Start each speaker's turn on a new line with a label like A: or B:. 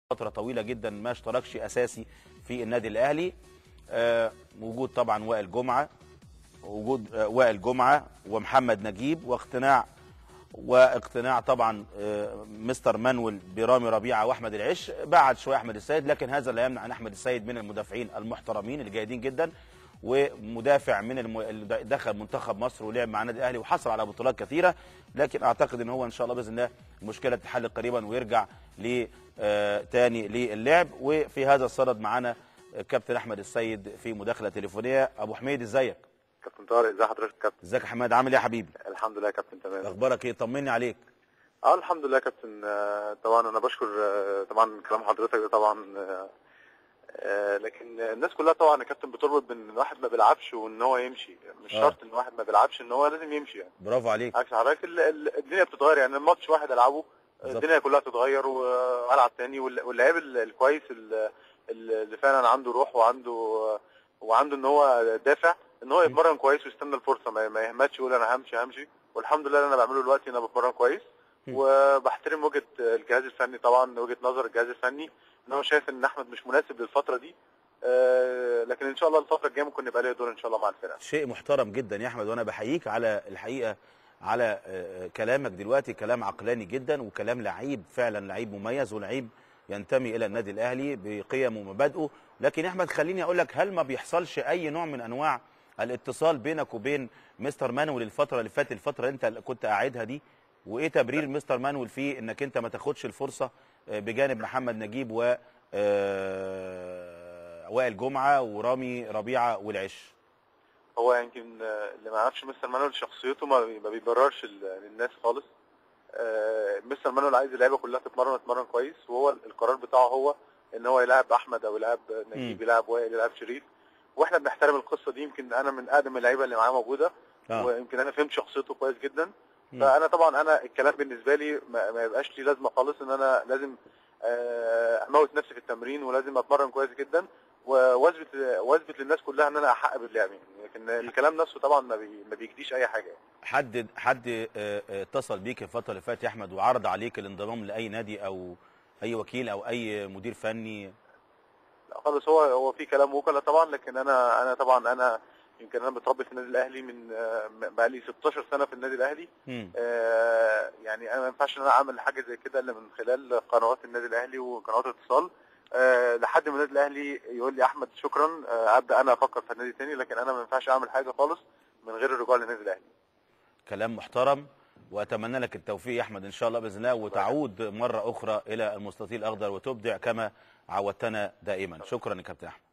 A: فتره طويله جدا ما اشتركش اساسي في النادي الاهلي آه، وجود طبعا وائل جمعه وجود آه، وائل جمعه ومحمد نجيب واقتناع واقتناع طبعا آه، مستر مانويل برامي ربيعه واحمد العش بعد شويه احمد السيد لكن هذا لا يمنع ان احمد السيد من المدافعين المحترمين الجيدين جدا ومدافع من الم... اللي دخل منتخب مصر ولعب مع النادي الاهلي وحصل على بطولات كثيره لكن اعتقد ان هو ان شاء الله باذن الله المشكله تتحل قريبا ويرجع ل آه، تاني للعب وفي هذا الصدد معانا كابتن احمد السيد في مداخله تليفونيه ابو حميد ازيك
B: كابتن طارق ازي حضرتك يا كابتن
A: ازيك يا حماد عامل ايه يا حبيبي
B: الحمد لله يا كابتن تمام
A: اخبارك ايه طمني عليك
B: اه الحمد لله يا كابتن آه، طبعا انا بشكر آه، طبعا كلام حضرتك ده طبعا آه، آه، لكن الناس كلها طبعا يا كابتن بتربط بين ان الواحد ما بيلعبش وان هو يمشي مش
A: آه.
B: شرط ان الواحد ما بيلعبش ان هو لازم يمشي يعني
A: برافو عليك
B: عكس حضرتك ال- ال- الدنيا بتتغير يعني الماتش واحد العبه
A: بالظبط.
B: الدنيا كلها تتغير والعب تاني وال- واللاعب ال- الكويس ال- ال- اللي فعلا عنده روح وعنده وعنده ان هو دافع ان هو يتمرن كويس ويستنى الفرصه ما ما يهمتش يقول انا همشي همشي والحمد لله اللي انا بعمله دلوقتي ان انا بتمرن كويس
A: م.
B: وبحترم وجهه الجهاز الفني طبعا وجهه نظر الجهاز الفني ان هو شايف ان احمد مش مناسب للفتره دي آه، لكن ان شاء الله الفتره الجايه ممكن يبقى ليا دور ان شاء الله مع الفرقه
A: شيء محترم جدا يا احمد وانا بحييك على الحقيقه على آه، كلامك دلوقتي كلام عقلاني جدا وكلام لعيب فعلا لعيب مميز ولعيب ينتمي الى النادي الاهلي بقيمه ومبادئه لكن يا احمد خليني اقول لك هل ما بيحصلش اي نوع من انواع الاتصال بينك وبين مستر مانويل الفتره اللي فاتت الفتره اللي انت كنت قاعدها دي وايه تبرير مستر مانويل في انك انت ما تاخدش الفرصه آه، بجانب محمد نجيب و آه، وائل جمعه ورامي ربيعه والعش
B: هو يمكن آه، اللي ما يعرفش مستر مانويل شخصيته ما بي- ما بيبررش ال- للناس خالص آه، مستر مانويل عايز اللعيبه كلها تتمرن وتتمرن كويس وهو القرار بتاعه هو ان هو يلعب احمد او يلعب نجيب
A: مم.
B: يلعب وائل يلعب شريف واحنا بنحترم القصه دي يمكن انا من اقدم اللعيبه اللي معاه موجوده
A: آه.
B: ويمكن انا فهمت شخصيته كويس جدا
A: مم.
B: فانا طبعا انا الكلام بالنسبه لي ما, ما يبقاش لي لازمه خالص ان انا لازم آه، اموت نفسي في التمرين ولازم اتمرن كويس جدا و- واثبت واثبت للناس كلها ان انا احق باللعب يعني لكن الكلام نفسه طبعا ما, بي ما بيجديش اي حاجه
A: حد حد آه، آه، اتصل بيك الفتره اللي فاتت يا احمد وعرض عليك الانضمام لاي نادي او اي وكيل او اي مدير فني
B: لا خالص هو هو في كلام وكلاء طبعا لكن انا انا طبعا انا يمكن انا متربي في النادي الاهلي من آه، بقى لي 16 سنه في النادي الاهلي
A: مم.
B: آه، يعني انا ما ينفعش ان انا اعمل حاجه زي كده الا من خلال قنوات النادي الاهلي وقنوات الاتصال آه، لحد ما النادي الاهلي يقول لي احمد شكرا آه، ابدا انا افكر في النادي تاني لكن انا ما ينفعش اعمل حاجه خالص من غير الرجوع للنادي الاهلي
A: كلام محترم واتمنى لك التوفيق يا احمد ان شاء الله باذن الله وتعود مره اخرى الى المستطيل الاخضر وتبدع كما عودتنا دائما شكرا يا كابتن احمد